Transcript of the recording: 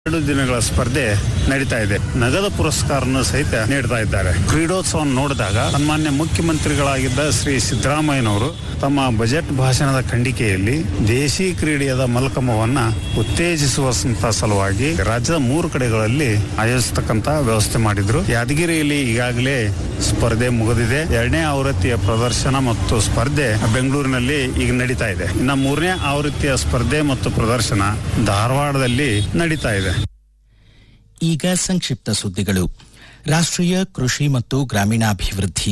ಎರಡು ದಿನಗಳ ಸ್ಪರ್ಧೆ ನಡೀತಾ ಇದೆ ನಗದು ಪುರಸ್ಕಾರನ ಸಹಿತ ನೀಡ್ತಾ ಇದ್ದಾರೆ ಕ್ರೀಡೋತ್ಸವ ನೋಡಿದಾಗ ಸನ್ಮಾನ್ಯ ಮುಖ್ಯಮಂತ್ರಿಗಳಾಗಿದ್ದ ಶ್ರೀ ಸಿದ್ದರಾಮಯ್ಯನವರು ತಮ್ಮ ಬಜೆಟ್ ಭಾಷಣದ ಖಂಡಿಕೆಯಲ್ಲಿ ದೇಶಿ ಕ್ರೀಡೆಯಾದ ಮಲ್ಕಮವನ್ನ ಉತ್ತೇಜಿಸುವಂತ ಸಲುವಾಗಿ ರಾಜ್ಯದ ಮೂರು ಕಡೆಗಳಲ್ಲಿ ಆಯೋಜಿಸತಕ್ಕಂತ ವ್ಯವಸ್ಥೆ ಮಾಡಿದ್ರು ಯಾದಗಿರಿಯಲ್ಲಿ ಈಗಾಗಲೇ ಸ್ಪರ್ಧೆ ಮುಗಿದಿದೆ ಎರಡನೇ ಆವೃತ್ತಿಯ ಪ್ರದರ್ಶನ ಮತ್ತು ಸ್ಪರ್ಧೆ ಬೆಂಗಳೂರಿನಲ್ಲಿ ಈಗ ನಡೀತಾ ಇದೆ ಇನ್ನು ಮೂರನೇ ಆವೃತ್ತಿಯ ಸ್ಪರ್ಧೆ ಮತ್ತು ಪ್ರದರ್ಶನ ಧಾರವಾಡದಲ್ಲಿ ನಡೀತಾ ಇದೆ ಈಗ ಸಂಕ್ಷಿಪ್ತ ಸುದ್ದಿಗಳು ರಾಷ್ಟ್ರೀಯ ಕೃಷಿ ಮತ್ತು ಗ್ರಾಮೀಣಾಭಿವೃದ್ಧಿ